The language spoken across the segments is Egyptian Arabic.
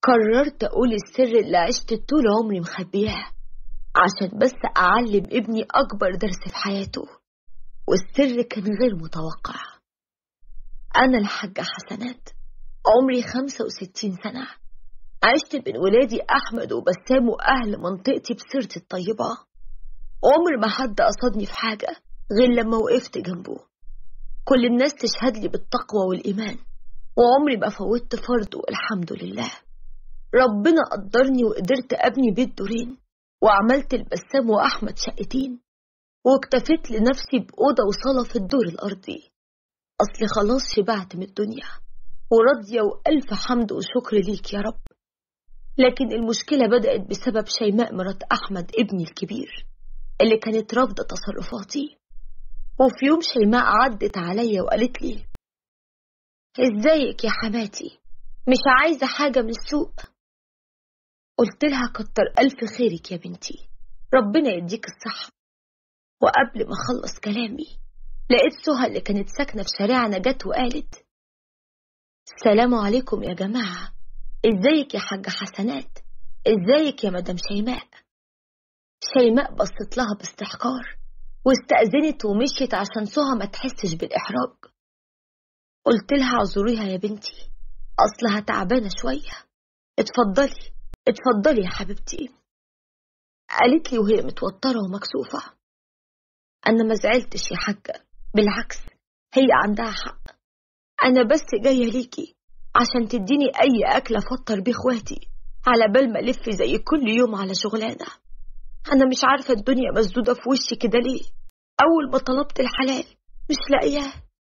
قررت أقول السر اللي عشت طول عمري مخبياه عشان بس أعلم ابني أكبر درس في حياته والسر كان غير متوقع أنا الحاجة حسنات عمري خمسة وستين سنة عشت بين ولادي أحمد وبسام وأهل منطقتي بسيرتي الطيبة عمر ما حد قصدني في حاجة غير لما وقفت جنبه كل الناس تشهد لي بالتقوى والإيمان وعمري ما فوتت فرض والحمد لله ربنا قدرني وقدرت أبني بيت دورين وعملت البسام وأحمد شقتين واكتفيت لنفسي بأوضة وصالة في الدور الأرضي أصل خلاص شبعت من الدنيا وراضية وألف حمد وشكر ليك يا رب لكن المشكلة بدأت بسبب شيماء مرات أحمد ابني الكبير اللي كانت رافضة تصرفاتي وفي يوم شيماء عدت عليا وقالت لي ازيك يا حماتي مش عايزة حاجة من السوق قلت لها كتر ألف خيرك يا بنتي ربنا يديك الصحة وقبل ما أخلص كلامي لقيت سهى اللي كانت ساكنة في شارعنا جت وقالت السلام عليكم يا جماعة ازيك يا حاجة حسنات ازيك يا مدام شيماء شيماء بصت لها باستحقار واستأذنت ومشيت عشان سهى ما تحسش بالإحراج قلت لها اعذريها يا بنتي أصلها تعبانة شوية اتفضلي اتفضلي يا حبيبتي قالت لي وهي متوترة ومكسوفة أنا ما زعلتش يا حاجة بالعكس هي عندها حق أنا بس جاية ليكي عشان تديني أي أكل أفطر بيه إخواتي على بال ما ألف زي كل يوم على شغلانة أنا مش عارفة الدنيا مسدودة في وشي كده ليه أول ما طلبت الحلال مش لاقياه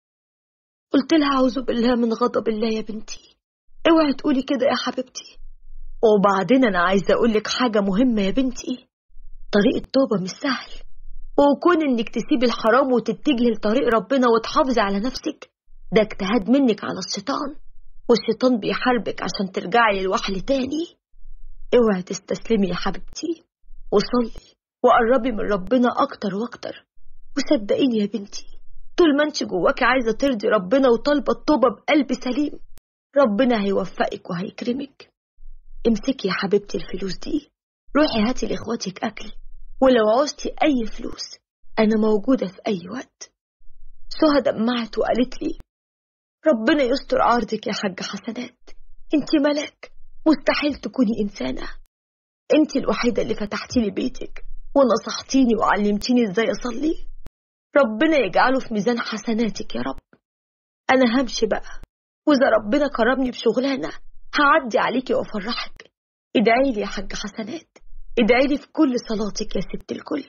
قلت لها أعوذ بالله من غضب الله يا بنتي اوعي تقولي كده يا حبيبتي وبعدين أنا عايزة أقولك حاجة مهمة يا بنتي طريق التوبة مش سهل وكون إنك تسيبي الحرام وتتجهي لطريق ربنا وتحافظي على نفسك ده اجتهاد منك على الشيطان والشيطان بيحاربك عشان ترجعي للوحل تاني اوعي تستسلمي يا حبيبتي وصلي وقربي من ربنا أكتر وأكتر وصدقيني يا بنتي طول ما انت جواكي عايزة ترضي ربنا وطالبة التوبة بقلب سليم ربنا هيوفقك وهيكرمك امسكي يا حبيبتي الفلوس دي روحي هاتي لاخواتك أكل ولو عوزتي أي فلوس أنا موجودة في أي وقت سهى دمعت وقالت لي ربنا يستر عرضك يا حاجة حسنات انت ملاك مستحيل تكوني إنسانة انت الوحيدة اللي فتحتي لي بيتك ونصحتيني وعلمتيني ازاي أصلي ربنا يجعله في ميزان حسناتك يا رب أنا همشي بقى وإذا ربنا كرمني بشغلانة هعدي عليكي وأفرحك ادعي لي يا حاجة حسنات ادعي لي في كل صلاتك يا ست الكل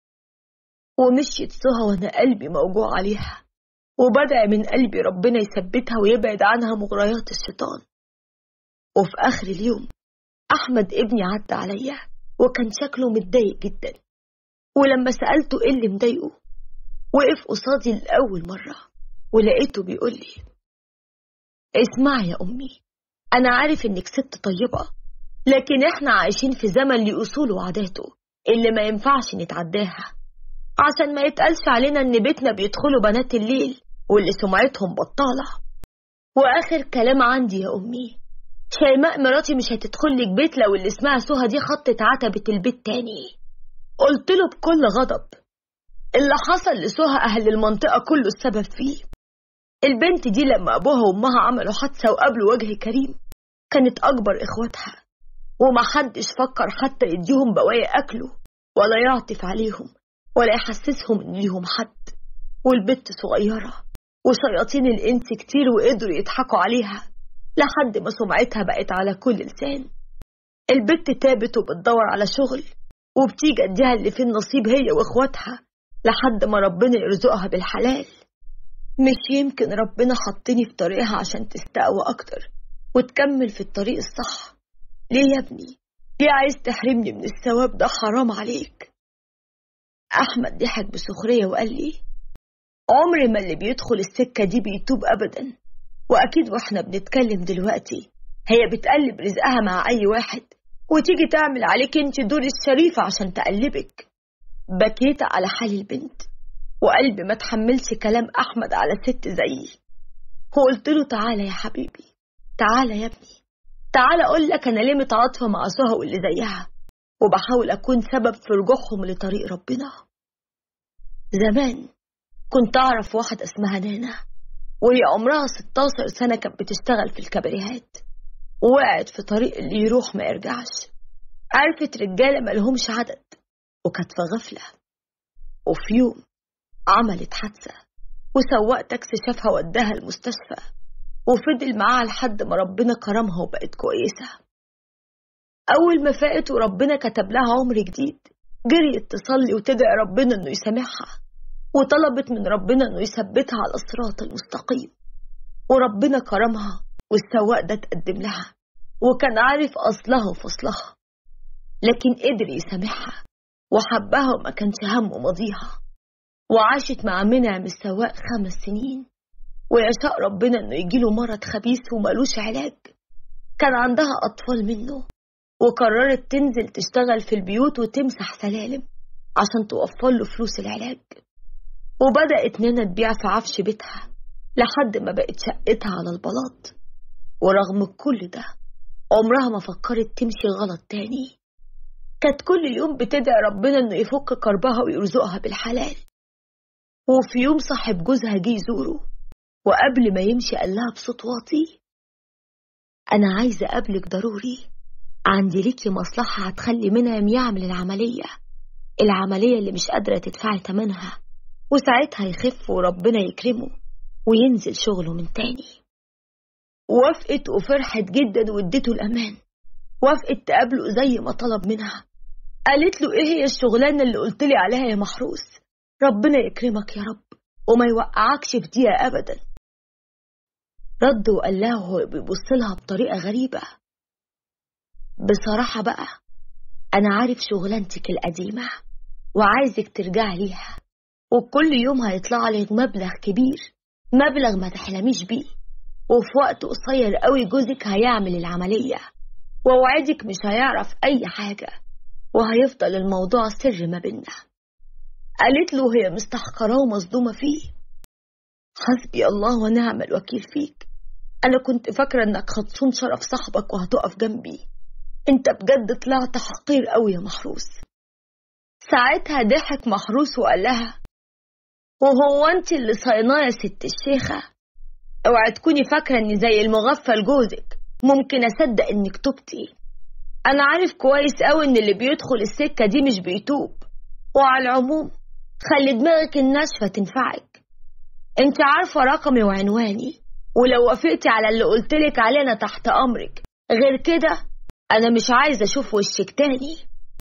ومشيت سهى وأنا قلبي موجوع عليها وبدعي من قلبي ربنا يثبتها ويبعد عنها مغريات الشيطان وفي آخر اليوم أحمد ابني عدى عليا وكان شكله متضايق جدا ولما سألته إيه اللي مضايقه وقف قصادي لأول مرة ولقيته بيقول لي اسمعي يا أمي أنا عارف إنك ست طيبة لكن إحنا عايشين في زمن ليه أصول وعاداته اللي ما ينفعش نتعداها عشان ما يتقالش علينا إن بيتنا بيدخلوا بنات الليل واللي سمعتهم بطالة وآخر كلام عندي يا أمي شيماء مراتي مش هتدخل لك بيت لو اللي اسمها سهى دي خطت عتبة البيت تاني قلت له بكل غضب اللي حصل لسهى أهل المنطقة كله السبب فيه البنت دي لما أبوها وأمها عملوا حادثة وقابلوا وجه كريم كانت أكبر إخواتها ومحدش فكر حتى يديهم بواقي أكله ولا يعطف عليهم ولا يحسسهم إن ليهم حد والبت صغيرة وشياطين الإنس كتير وقدروا يضحكوا عليها لحد ما سمعتها بقت على كل لسان البت تابت وبتدور على شغل وبتيجي اديها اللي فيه النصيب هي واخواتها لحد ما ربنا يرزقها بالحلال مش يمكن ربنا حطني في طريقها عشان تستقوى اكتر وتكمل في الطريق الصح ليه يا ابني ليه عايز تحرمني من الثواب ده حرام عليك احمد ضحك بسخرية وقال لي عمر ما اللي بيدخل السكة دي بيتوب ابدا واكيد واحنا بنتكلم دلوقتي هي بتقلب رزقها مع اي واحد وتيجي تعمل عليك انت دور الشريفة عشان تقلبك بكيت على حال البنت وقلبي ما تحملش كلام أحمد على ست زيي وقلت له تعالى يا حبيبي تعالى يا ابني تعال أقول لك أنا ليه متعاطفة مع سهى واللي زيها وبحاول أكون سبب في رجوعهم لطريق ربنا زمان كنت أعرف واحدة اسمها نانا وهي عمرها 16 سنة كانت بتشتغل في الكباريهات ووقعت في طريق اللي يروح ما يرجعش عرفت رجالة ملهمش عدد وكانت في غفلة وفي يوم عملت حادثة وسواق تاكسي شافها وداها المستشفى وفضل معاها لحد ما ربنا كرمها وبقت كويسة أول ما فاقت وربنا كتب لها عمر جديد جريت تصلي وتدعي ربنا إنه يسامحها وطلبت من ربنا إنه يثبتها على الصراط المستقيم وربنا كرمها والسواق ده تقدم لها وكان عارف أصلها وفصلها لكن قدر يسامحها وحبها وما كانش همه ماضيها وعاشت مع منعم السواق خمس سنين ويشاء ربنا انه يجيله مرض خبيث وملوش علاج كان عندها أطفال منه وقررت تنزل تشتغل في البيوت وتمسح سلالم عشان توفر له فلوس العلاج وبدأت نانا تبيع في عفش بيتها لحد ما بقت شقتها على البلاط ورغم كل ده عمرها ما فكرت تمشي غلط تاني كانت كل يوم بتدعي ربنا انه يفك كربها ويرزقها بالحلال وفي يوم صاحب جوزها جه يزوره وقبل ما يمشي قال لها بصوت واطي أنا عايزة أقابلك ضروري عندي ليكي مصلحة هتخلي منعم يعمل العملية العملية اللي مش قادرة تدفعي تمنها وساعتها يخف وربنا يكرمه وينزل شغله من تاني وافقت وفرحت جدا وادته الأمان وافقت تقابله زي ما طلب منها قالت له ايه هي الشغلانة اللي قلتلي عليها يا محروس ربنا يكرمك يا رب وما يوقعكش في دقيقة أبدا رد وقال لها وهو بيبص لها بطريقة غريبة بصراحة بقى أنا عارف شغلانتك القديمة وعايزك ترجعي ليها وكل يوم هيطلع لك مبلغ كبير مبلغ ما تحلميش بيه وفي وقت قصير قوي جوزك هيعمل العملية ووعدك مش هيعرف أي حاجة وهيفضل الموضوع سر ما بينا قالت له هي مستحقراه ومصدومة فيه حسبي الله ونعم الوكيل فيك أنا كنت فاكرة إنك خطفون شرف صاحبك وهتقف جنبي أنت بجد طلعت حقير قوي يا محروس ساعتها ضحك محروس وقال لها وهو أنت اللي صيناه يا ست الشيخة اوعي تكوني فاكرة إني زي المغفل جوزك ممكن أصدق إنك تبتي أنا عارف كويس قوي إن اللي بيدخل السكة دي مش بيتوب وعلى العموم خلي دماغك الناشفة تنفعك انت عارفة رقمي وعنواني ولو وافقتي على اللي قلتلك عليه أنا تحت أمرك غير كده أنا مش عايزة أشوف وشك تاني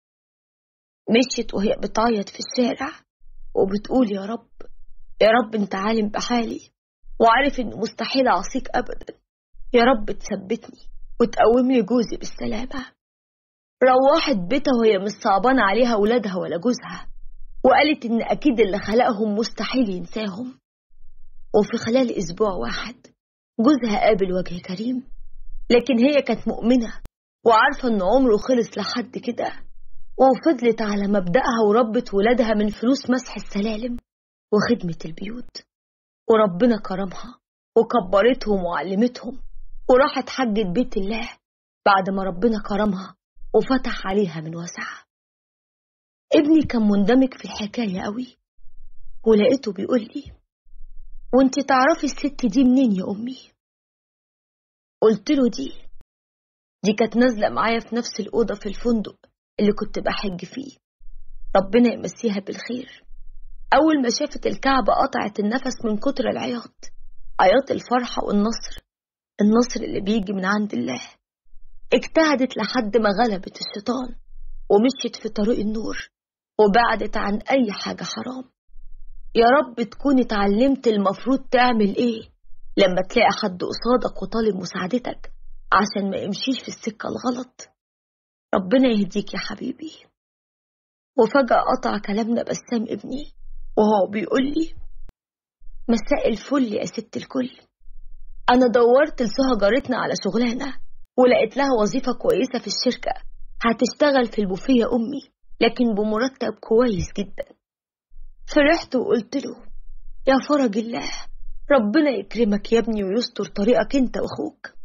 مشيت وهي بتعيط في الشارع وبتقول يا رب يا رب انت عالم بحالي وعارف انه مستحيل اعصيك ابدا يا رب تثبتني وتقوم لي جوزي بالسلامة روحت بيتها وهي مش صعبانة عليها ولادها ولا جوزها وقالت إن أكيد اللي خلقهم مستحيل ينساهم وفي خلال أسبوع واحد جوزها قابل وجه كريم لكن هي كانت مؤمنة وعارفة إن عمره خلص لحد كده وفضلت على مبدأها وربت ولادها من فلوس مسح السلالم وخدمة البيوت وربنا كرمها وكبرتهم وعلمتهم وراحت حجت بيت الله بعد ما ربنا كرمها وفتح عليها من وسعها ابني كان مندمج في الحكاية قوي ولقيته بيقول لي وانت تعرفي الست دي منين يا أمي قلت له دي دي كانت نازلة معايا في نفس الأوضة في الفندق اللي كنت بحج فيه ربنا يمسيها بالخير أول ما شافت الكعبة قطعت النفس من كتر العياط عياط الفرحة والنصر النصر اللي بيجي من عند الله اجتهدت لحد ما غلبت الشيطان ومشيت في طريق النور وبعدت عن أي حاجة حرام يا رب تكون اتعلمت المفروض تعمل ايه لما تلاقي حد قصادك وطالب مساعدتك عشان ما يمشيش في السكة الغلط ربنا يهديك يا حبيبي وفجأة قطع كلامنا بسام ابني وهو بيقول لي مساء الفل يا ست الكل أنا دورت لسهى جارتنا على شغلانة ولقيت لها وظيفة كويسة في الشركة هتشتغل في البوفية أمي لكن بمرتب كويس جدا فرحت وقلت له يا فرج الله ربنا يكرمك يا ابني ويستر طريقك انت واخوك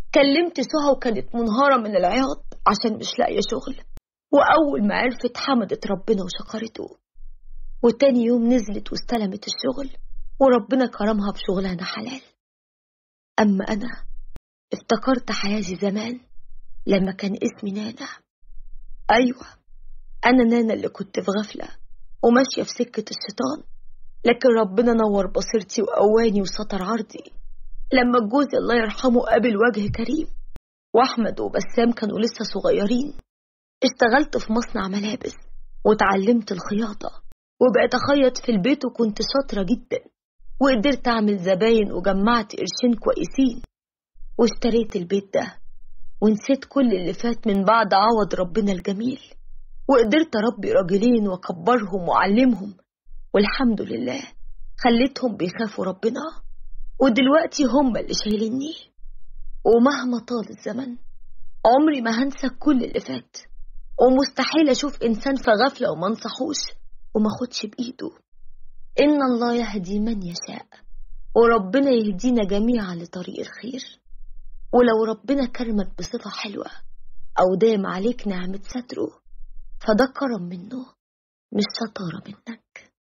كلمت سهى وكانت منهارة من العياط عشان مش لاقية شغل وأول ما عرفت حمدت ربنا وشكرته وتاني يوم نزلت واستلمت الشغل وربنا كرمها بشغلانة حلال أما أنا افتكرت حياتي زمان لما كان اسمي نانا أيوة أنا نانا اللي كنت في غفلة وماشية في سكة الشيطان لكن ربنا نور بصيرتي وقواني وسطر عرضي لما جوزي الله يرحمه قابل وجه كريم وأحمد وبسام كانوا لسه صغيرين اشتغلت في مصنع ملابس وتعلمت الخياطة وبقيت أخيط في البيت وكنت شاطرة جدا وقدرت أعمل زباين وجمعت قرشين كويسين واشتريت البيت ده ونسيت كل اللي فات من بعد عوض ربنا الجميل وقدرت أربي راجلين وأكبرهم وأعلمهم والحمد لله خليتهم بيخافوا ربنا ودلوقتي هم اللي شايليني ومهما طال الزمن عمري ما هنسى كل اللي فات ومستحيل أشوف إنسان في غفلة وما انصحوش وما خدش بإيده إن الله يهدي من يشاء وربنا يهدينا جميعا لطريق الخير ولو ربنا كرمك بصفة حلوة أو دام عليك نعمة ستره فده كرم منه مش شطارة منك